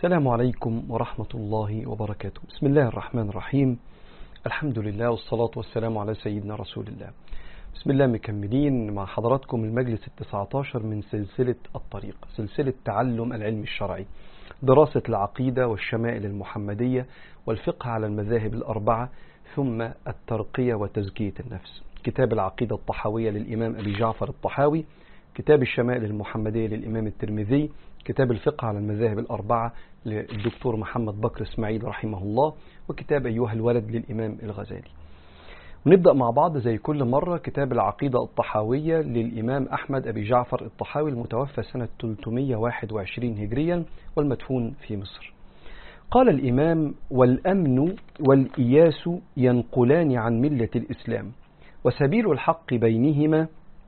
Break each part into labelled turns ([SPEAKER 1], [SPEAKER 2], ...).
[SPEAKER 1] السلام عليكم ورحمة الله وبركاته بسم الله الرحمن الرحيم الحمد لله والصلاة والسلام على سيدنا رسول الله بسم الله مكملين مع حضراتكم المجلس التسعة عشر من سلسلة الطريق سلسلة تعلم العلم الشرعي دراسة العقيدة والشمائل المحمدية والفقه على المذاهب الأربعة ثم الترقية وتزكية النفس كتاب العقيدة الطحاوية للإمام أبي جعفر الطحاوي كتاب الشمائل المحمدية للإمام الترمذي كتاب الفقه على المذاهب الأربعة للدكتور محمد بكر إسماعيل رحمه الله وكتاب أيها الولد للإمام الغزالي ونبدأ مع بعض زي كل مرة كتاب العقيدة الطحاوية للإمام أحمد أبي جعفر الطحاوي المتوفى سنة 321 هجريا والمدفون في مصر قال الإمام والأمن والإياس ينقلان عن ملة الإسلام وسبيل الحق بينهما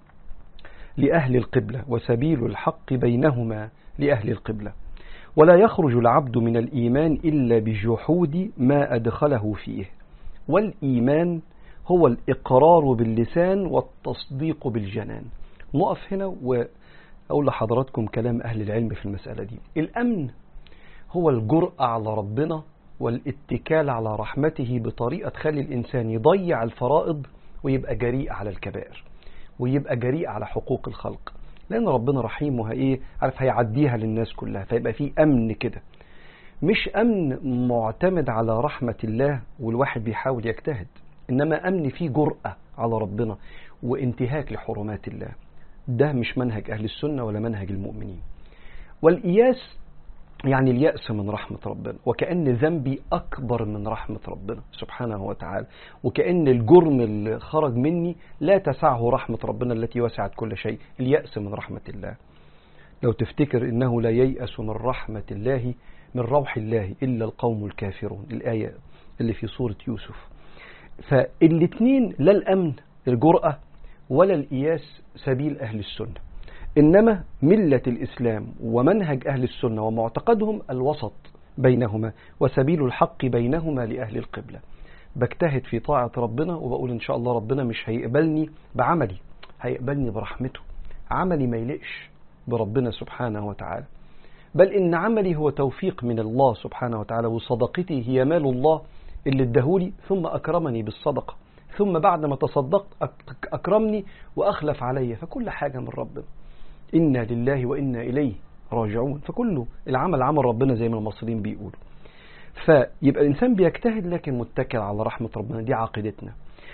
[SPEAKER 1] لأهل القبلة وسبيل الحق بينهما لأهل القبلة ولا يخرج العبد من الإيمان إلا بجحود ما أدخله فيه والإيمان هو الإقرار باللسان والتصديق بالجنان نقف هنا وأقول لحضراتكم كلام أهل العلم في المسألة دي الأمن هو الجرأة على ربنا والاتكال على رحمته بطريقة تخلي الإنسان يضيع الفرائض ويبقى جريء على الكبائر ويبقى جريء على حقوق الخلق لأن ربنا رحيم وهي عارف هيعديها للناس كلها فيبقى في أمن كده مش أمن معتمد على رحمة الله والواحد بيحاول يجتهد إنما أمن فيه جرأة على ربنا وانتهاك لحرمات الله ده مش منهج أهل السنة ولا منهج المؤمنين والإياس يعني اليأس من رحمة ربنا وكأن ذنبي أكبر من رحمة ربنا سبحانه وتعالى وكأن الجرم اللي خرج مني لا تسعه رحمة ربنا التي وسعت كل شيء اليأس من رحمة الله لو تفتكر إنه لا ييأس من رحمة الله من روح الله إلا القوم الكافرون الآية اللي في سورة يوسف فالاتنين لا الأمن الجرأة ولا الإياس سبيل أهل السنة إنما ملة الإسلام ومنهج أهل السنة ومعتقدهم الوسط بينهما وسبيل الحق بينهما لأهل القبلة بجتهد في طاعة ربنا وبقول إن شاء الله ربنا مش هيقبلني بعملي هيقبلني برحمته عملي ما يلقش بربنا سبحانه وتعالى بل إن عملي هو توفيق من الله سبحانه وتعالى وصدقتي هي مال الله اللي ادهولي ثم أكرمني بالصدقة ثم بعد ما تصدقت أكرمني وأخلف علي فكل حاجة من ربنا إنا لله وإنا إليه راجعون فكله العمل عمل ربنا زي ما المصريين بيقولوا فيبقى الإنسان بيجتهد لكن متكل على رحمة ربنا دي عقيدتنا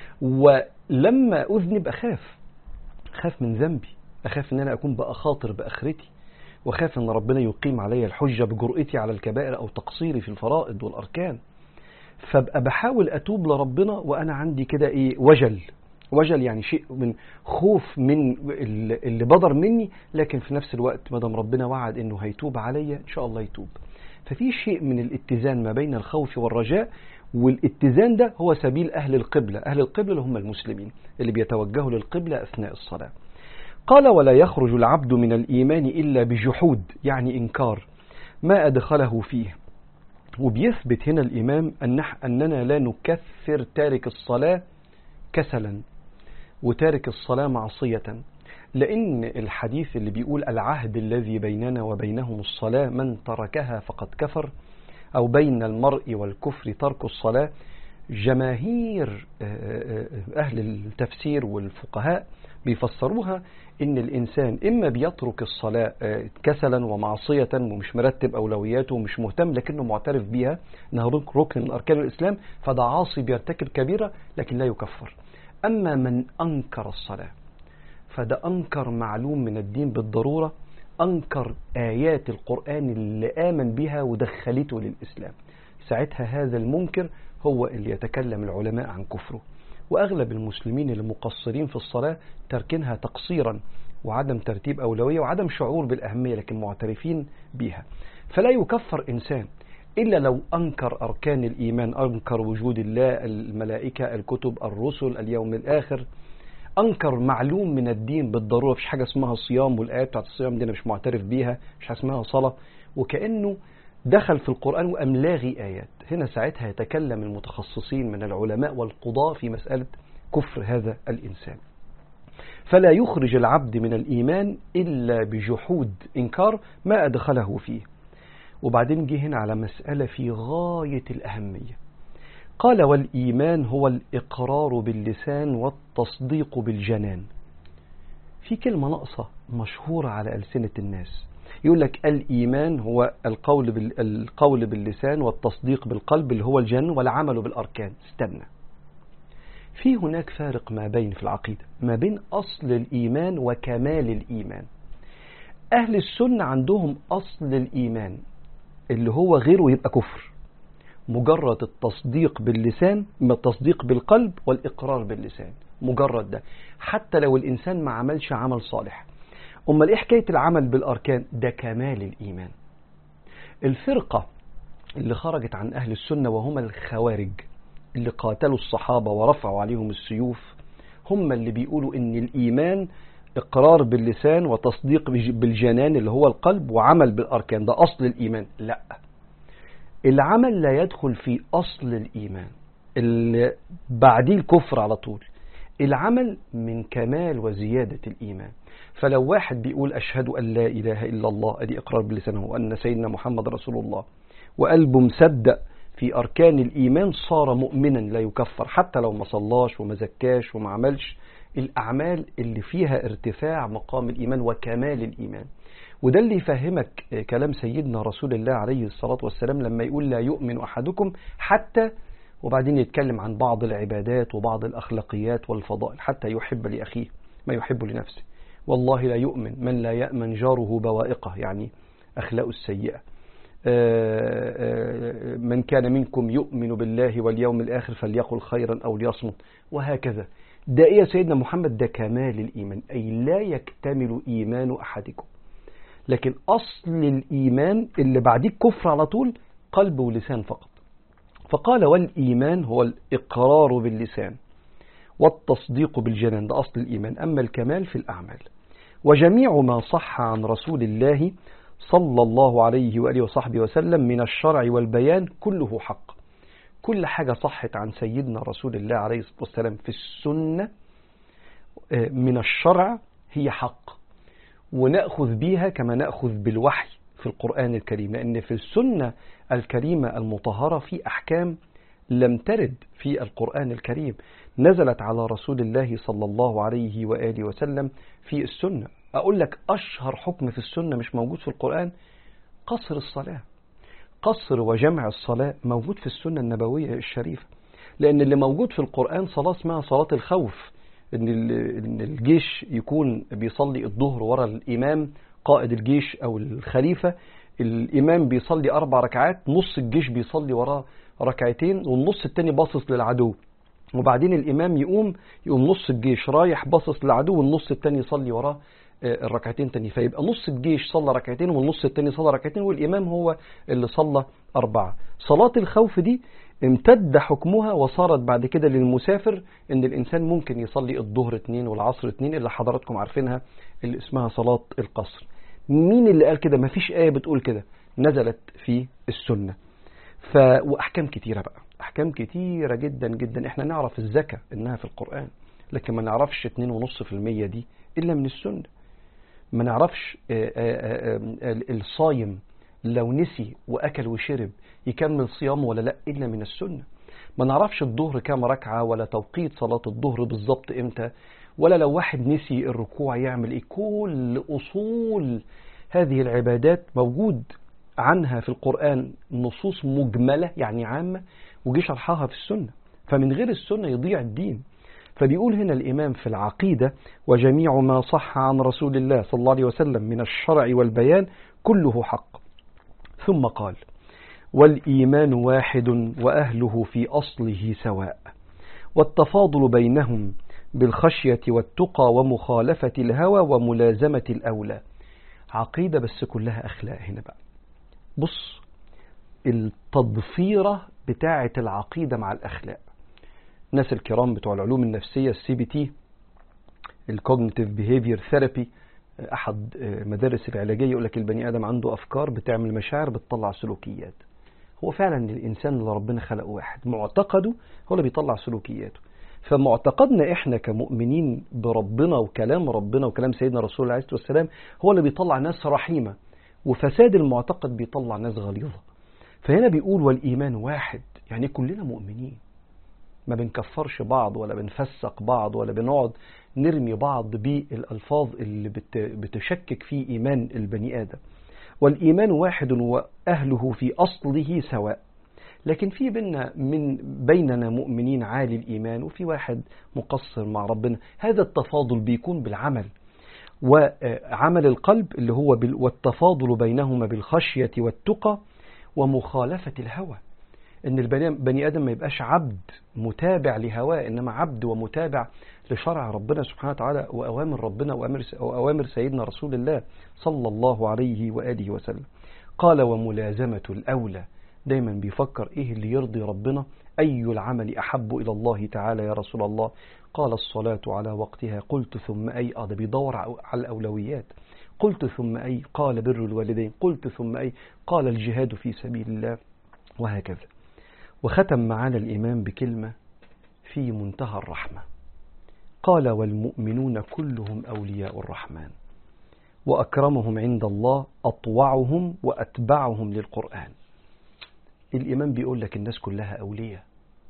[SPEAKER 1] ولما أذنب أخاف أخاف من ذنبي أخاف إن أنا أكون بأخاطر بآخرتي وأخاف إن ربنا يقيم علي الحجة بجرأتي على الكبائر أو تقصيري في الفرائض والأركان فابقى بحاول أتوب لربنا وأنا عندي كده إيه وجل وجل يعني شيء من خوف من اللي بدر مني لكن في نفس الوقت ما دام ربنا وعد انه هيتوب عليا ان شاء الله يتوب ففي شيء من الاتزان ما بين الخوف والرجاء والاتزان ده هو سبيل اهل القبله اهل القبله اللي هم المسلمين اللي بيتوجهوا للقبله اثناء الصلاه قال ولا يخرج العبد من الايمان الا بجحود يعني انكار ما ادخله فيه وبيثبت هنا الامام ان اننا لا نكفر تارك الصلاه كسلا وتارك الصلاة معصية لأن الحديث اللي بيقول العهد الذي بيننا وبينهم الصلاة من تركها فقد كفر أو بين المرء والكفر ترك الصلاة جماهير أهل التفسير والفقهاء بيفسروها إن الإنسان إما بيترك الصلاة كسلا ومعصية ومش مرتب أولوياته ومش مهتم لكنه معترف بيها إنها ركن من أركان الإسلام فده عاصي بيرتكب كبيرة لكن لا يكفر أما من أنكر الصلاة فده أنكر معلوم من الدين بالضرورة أنكر آيات القرآن اللي آمن بها ودخلته للإسلام ساعتها هذا المنكر هو اللي يتكلم العلماء عن كفره وأغلب المسلمين اللي مقصرين في الصلاة تركنها تقصيرا وعدم ترتيب أولوية وعدم شعور بالأهمية لكن معترفين بيها فلا يكفر إنسان إلا لو أنكر أركان الإيمان أنكر وجود الله الملائكة الكتب الرسل اليوم الآخر أنكر معلوم من الدين بالضرورة مفيش حاجة اسمها الصيام والآيات بتاعت الصيام دي أنا مش معترف بيها مش حاجة اسمها صلاة وكأنه دخل في القرآن وأم لاغي آيات هنا ساعتها يتكلم المتخصصين من العلماء والقضاة في مسألة كفر هذا الإنسان فلا يخرج العبد من الإيمان إلا بجحود إنكار ما أدخله فيه وبعدين جه هنا على مسألة في غاية الأهمية قال والإيمان هو الإقرار باللسان والتصديق بالجنان في كلمة ناقصة مشهورة على ألسنة الناس يقول لك الإيمان هو القول, بال... القول باللسان والتصديق بالقلب اللي هو الجن والعمل بالأركان استنى في هناك فارق ما بين في العقيدة ما بين أصل الإيمان وكمال الإيمان أهل السنة عندهم أصل الإيمان اللي هو غيره يبقى كفر مجرد التصديق باللسان ما التصديق بالقلب والإقرار باللسان مجرد ده حتى لو الإنسان ما عملش عمل صالح أمال إيه حكاية العمل بالأركان ده كمال الإيمان الفرقة اللي خرجت عن أهل السنة وهم الخوارج اللي قاتلوا الصحابة ورفعوا عليهم السيوف هم اللي بيقولوا إن الإيمان إقرار باللسان وتصديق بالجنان اللي هو القلب وعمل بالأركان ده أصل الإيمان لا العمل لا يدخل في أصل الإيمان اللي بعديه الكفر على طول العمل من كمال وزيادة الإيمان فلو واحد بيقول أشهد أن لا إله إلا الله أدي إقرار بلسانه وأن سيدنا محمد رسول الله وقلبه مصدق في أركان الإيمان صار مؤمنا لا يكفر حتى لو ما صلاش وما زكاش وما عملش الأعمال اللي فيها ارتفاع مقام الإيمان وكمال الإيمان وده اللي يفهمك كلام سيدنا رسول الله عليه الصلاة والسلام لما يقول لا يؤمن أحدكم حتى وبعدين يتكلم عن بعض العبادات وبعض الأخلاقيات والفضائل حتى يحب لأخيه ما يحب لنفسه والله لا يؤمن من لا يأمن جاره بوائقه يعني أخلاق السيئة من كان منكم يؤمن بالله واليوم الآخر فليقل خيرا أو ليصمت وهكذا ده إيه يا سيدنا محمد ده كمال الإيمان أي لا يكتمل إيمان أحدكم لكن أصل الإيمان اللي بعديه كفر على طول قلب ولسان فقط فقال والإيمان هو الإقرار باللسان والتصديق بالجنان ده أصل الإيمان أما الكمال في الأعمال وجميع ما صح عن رسول الله صلى الله عليه وآله وصحبه وسلم من الشرع والبيان كله حق كل حاجة صحت عن سيدنا رسول الله عليه الصلاة والسلام في السنة من الشرع هي حق ونأخذ بيها كما نأخذ بالوحي في القرآن الكريم لأن في السنة الكريمة المطهرة في أحكام لم ترد في القرآن الكريم نزلت على رسول الله صلى الله عليه وآله وسلم في السنة أقول لك أشهر حكم في السنة مش موجود في القرآن قصر الصلاة قصر وجمع الصلاة موجود في السنة النبوية الشريفة لأن اللي موجود في القرآن صلاة اسمها صلاة الخوف إن الجيش يكون بيصلي الظهر ورا الإمام قائد الجيش أو الخليفة الإمام بيصلي أربع ركعات نص الجيش بيصلي وراه ركعتين والنص التاني باصص للعدو وبعدين الإمام يقوم يقوم نص الجيش رايح باصص للعدو والنص التاني يصلي وراه الركعتين تاني فيبقى نص الجيش صلى ركعتين والنص التاني صلى ركعتين والإمام هو اللي صلى أربعة صلاة الخوف دي امتد حكمها وصارت بعد كده للمسافر ان الانسان ممكن يصلي الظهر اتنين والعصر اتنين اللي حضراتكم عارفينها اللي اسمها صلاة القصر مين اللي قال كده مفيش آية بتقول كده نزلت في السنة ف... وأحكام كتيرة بقى أحكام كتيرة جدا جدا احنا نعرف الزكاة انها في القرآن لكن ما نعرفش 2.5% دي إلا من السنة ما نعرفش الصايم لو نسي وأكل وشرب يكمل صيامه ولا لا إلا من السنة ما نعرفش الظهر كام ركعة ولا توقيت صلاة الظهر بالظبط إمتى ولا لو واحد نسي الركوع يعمل إيه كل أصول هذه العبادات موجود عنها في القرآن نصوص مجملة يعني عامة وجي شرحها في السنة فمن غير السنة يضيع الدين فبيقول هنا الإمام في العقيدة وجميع ما صح عن رسول الله صلى الله عليه وسلم من الشرع والبيان كله حق ثم قال والإيمان واحد وأهله في أصله سواء والتفاضل بينهم بالخشية والتقى ومخالفة الهوى وملازمة الأولى عقيدة بس كلها أخلاق هنا بقى بص التضفيرة بتاعة العقيدة مع الأخلاق الناس الكرام بتوع العلوم النفسية السي بي تي الكوجنيتيف بيهيفير ثيرابي أحد مدارس العلاجية يقول لك البني آدم عنده أفكار بتعمل مشاعر بتطلع سلوكيات هو فعلا الإنسان اللي ربنا خلقه واحد معتقده هو اللي بيطلع سلوكياته فمعتقدنا احنا كمؤمنين بربنا وكلام ربنا وكلام سيدنا رسول الله عليه الصلاه والسلام هو اللي بيطلع ناس رحيمه وفساد المعتقد بيطلع ناس غليظة فهنا بيقول والإيمان واحد يعني كلنا مؤمنين ما بنكفرش بعض ولا بنفسق بعض ولا بنقعد نرمي بعض بالألفاظ اللي بتشكك في إيمان البني آدم والإيمان واحد وأهله في أصله سواء لكن في بيننا من بيننا مؤمنين عالي الإيمان وفي واحد مقصر مع ربنا هذا التفاضل بيكون بالعمل وعمل القلب اللي هو والتفاضل بينهما بالخشية والتقى ومخالفة الهوى ان البني ادم ما يبقاش عبد متابع لهواه انما عبد ومتابع لشرع ربنا سبحانه وتعالى واوامر ربنا واوامر سيدنا رسول الله صلى الله عليه واله وسلم قال وملازمه الاولى دايما بيفكر ايه اللي يرضي ربنا اي العمل احب الى الله تعالى يا رسول الله قال الصلاه على وقتها قلت ثم اي اه ده بيدور على الاولويات قلت ثم اي قال بر الوالدين قلت ثم اي قال الجهاد في سبيل الله وهكذا وختم معانا الإمام بكلمة في منتهى الرحمة قال والمؤمنون كلهم أولياء الرحمن وأكرمهم عند الله أطوعهم وأتبعهم للقرآن الإمام بيقول لك الناس كلها أولياء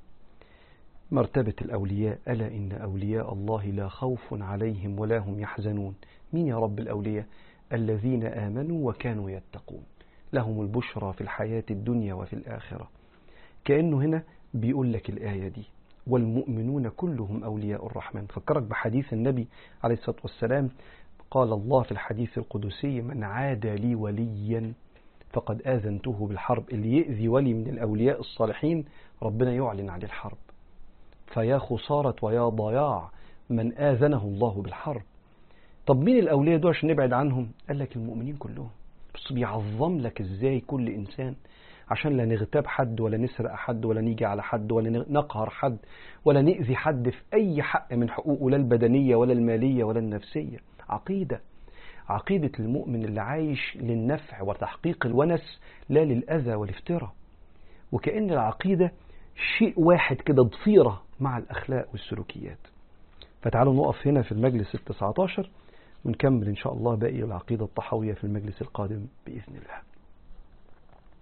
[SPEAKER 1] مرتبة الأولياء ألا إن أولياء الله لا خوف عليهم ولا هم يحزنون مين يا رب الأولياء الذين آمنوا وكانوا يتقون لهم البشرى في الحياة الدنيا وفي الآخرة كأنه هنا بيقول لك الآية دي والمؤمنون كلهم أولياء الرحمن فكرك بحديث النبي عليه الصلاة والسلام قال الله في الحديث القدسي من عاد لي وليا فقد آذنته بالحرب اللي يأذي ولي من الأولياء الصالحين ربنا يعلن عن الحرب فيا خسارة ويا ضياع من آذنه الله بالحرب طب مين الأولياء دول عشان نبعد عنهم قال لك المؤمنين كلهم بس بيعظم لك ازاي كل إنسان عشان لا نغتاب حد ولا نسرق حد ولا نيجي على حد ولا نقهر حد ولا نأذي حد في أي حق من حقوقه لا البدنية ولا المالية ولا النفسية عقيدة عقيدة المؤمن اللي عايش للنفع وتحقيق الونس لا للأذى والافتراء وكأن العقيدة شيء واحد كده ضفيرة مع الأخلاق والسلوكيات فتعالوا نقف هنا في المجلس التسعة عشر ونكمل إن شاء الله باقي العقيدة الطحوية في المجلس القادم بإذن الله